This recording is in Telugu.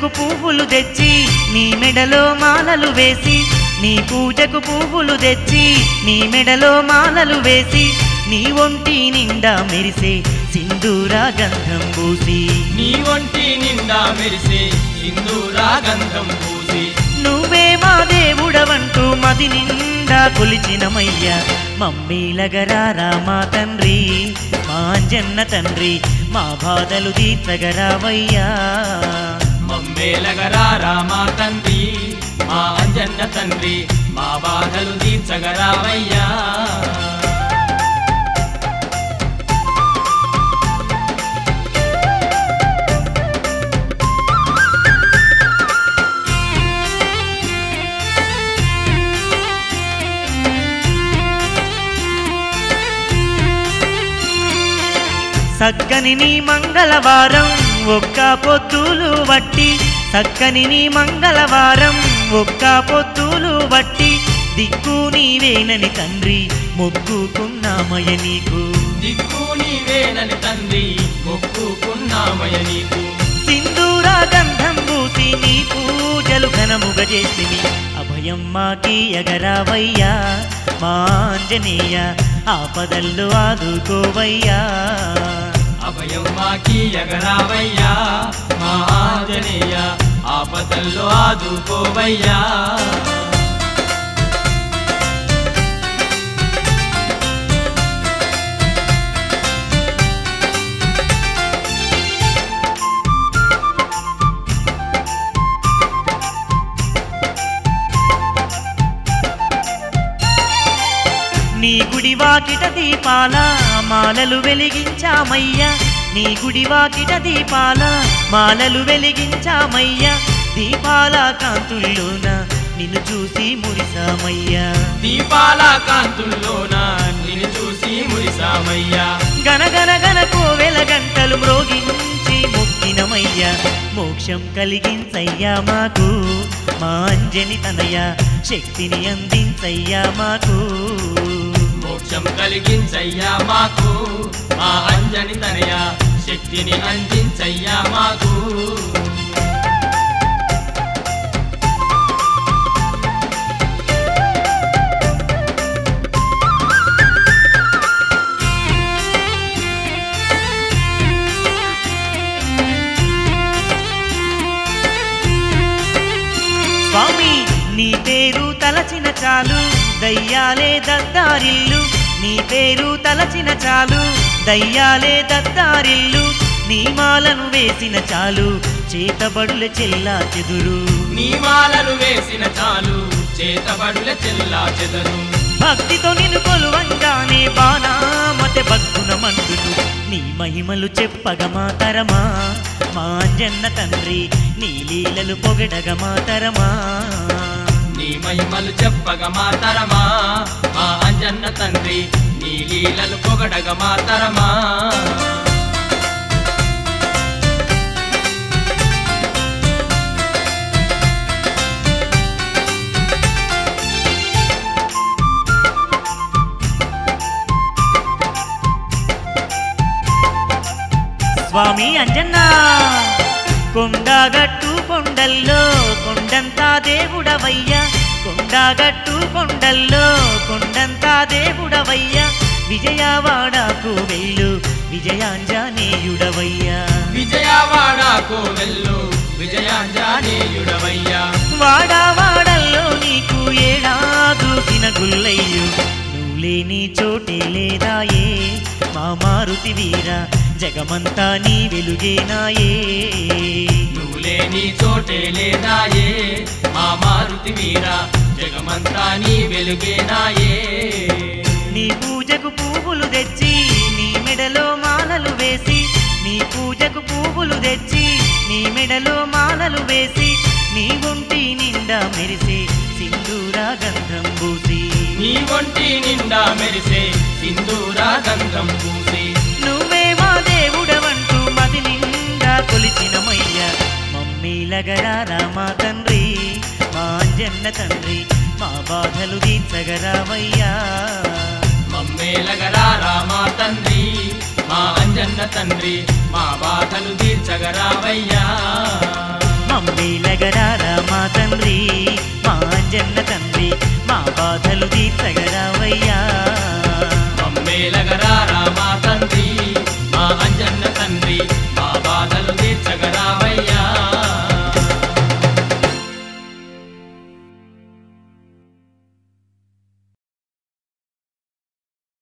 పూజకు పువ్వులు తెచ్చి నీ మెడలో మాలలు వేసి నీ పూజకు పువ్వులు తెచ్చి నీ మెడలో మాలలు వేసి నీ ఒంటి నిండా మెరిసే సింధూరా గంధం పూసి నీ ఒంటి నిండా మెరిసే సింధూరా గంధం పూసి నువ్వే మా దేవుడవంటూ మది నిండా కొలిచినమయ్యా మమ్మీలగరారా మా తండ్రి మా అంజన్న తండ్రి మా బాధలు తీర్చగరావయ్యా మమ్మేలగరా రామా తండ్రి మా అంజన్న తండ్రి మా బాధలు తీర్చగరావయ్యా సక్కని నీ మంగళవారం ఒక్క పొత్తులు వట్టి సక్కని నీ మంగళవారం ఒక్క పొత్తులు వట్టి దిక్కు నీవేనని తండ్రి మొక్కుకున్నామయ నీకు దిక్కు నీవేనని తండ్రి మొక్కుకున్నామయ నీకు సింధూర గంధం పూసి నీ పూజలు ఘనముగ చేసిని అభయం మాకి ఎగరావయ్యా మా ఆంజనేయ ఆపదల్లో ఆదుకోవయ్యా అభయం మాకి ఎగరావయ్యా మా ఆంజనేయ ఆపదల్లో ఆదుకోవయ్యా నీ గుడి వాకిట దీపాల మాలలు వెలిగించామయ్యా నీ గుడి వాకిట దీపాల మాలలు వెలిగించామయ్యా దీపాల కాంతుల్లోన నిన్ను చూసి మురిసామయ్యా దీపాల కాంతుల్లోన నిన్ను చూసి మురిసామయ్యా గనగన గన కోవెల గంటలు మ్రోగించి మొక్కినమయ్యా మోక్షం కలిగించయ్యా మాకు మా అంజని తనయ శక్తిని అందించయ్యా మాకు మోక్షం కలిగించయ్యా మాకు మా అంజని తనయ శక్తిని అందించయ్యా మాకు స్వామి నీ పేరు తలచిన చాలు దయ్యాలే దద్దారిల్లు నీ పేరు తలచిన చాలు దయ్యాలే దద్దారిల్లు నీ మాలను వేసిన చాలు చేతబడుల చెల్లా చెదురు నీ మాలను వేసిన చాలు చేతబడుల చెల్లా చెదరు భక్తితో నిన్ను కొలువంగానే బాణామతే భక్తున మండును నీ మహిమలు చెప్పగ మాతరమా మా అంజన్న తండ్రి నీ లీలలు పొగడగ మాతరమా నీ మహిమలు చెప్పగ మాతరమా మా అంజన్న తండ్రి నీ లీలలు పొగడగ మాతరమా స్వామి అంజన్నా కొండగట్టు కొండల్లో కొండంతా దేవుడవయ్యా కొండగట్టు కొండల్లో కొండంతా దేవుడవయ్యా విజయవాడకు వెళ్ళు విజయాంజనేయుడవయ్యా విజయవాడకు వెళ్ళు విజయాంజనేయుడవయ్యా వాడవాడల్లో నీకు ఏడా చూసిన గుల్లయ్యు నువ్వు లేని చోటే లేదాయే మా మారుతి వీర జగమంతా నీ వెలుగేనాయే నువ్వు లేని చోటే లేదాయే మా మారుతి వీర జగమంతా నీ వెలుగేనాయే నీ పూజకు పువ్వులు తెచ్చి నీ మెడలో మాలలు వేసి నీ పూజకు పువ్వులు తెచ్చి నీ మెడలో మాలలు వేసి నీ ఒంటి నిండా మెరిసే సింధూరా గంధం పూసి నీ ఒంటి నిండా మెరిసే సింధూరా గంధం పూసి నువ్వే మా దేవుడవంటూ మది నిండా కొలిచినమయ్య మమ్మీలగరారా మా తండ్రి మా అంజన్న తండ్రి మా బాధలు తీర్చగరావయ్యా మమ్మేలగరా రామా తండ్రి మా అంజన్న తండ్రి మా బాధలు తీర్చగరావయ్యా మమ్మీలగరారా మా తండ్రి మా అంజన్న తండ్రి మా బాధలు తీర్చగరావయ్యా మమ్మేలగరారా మా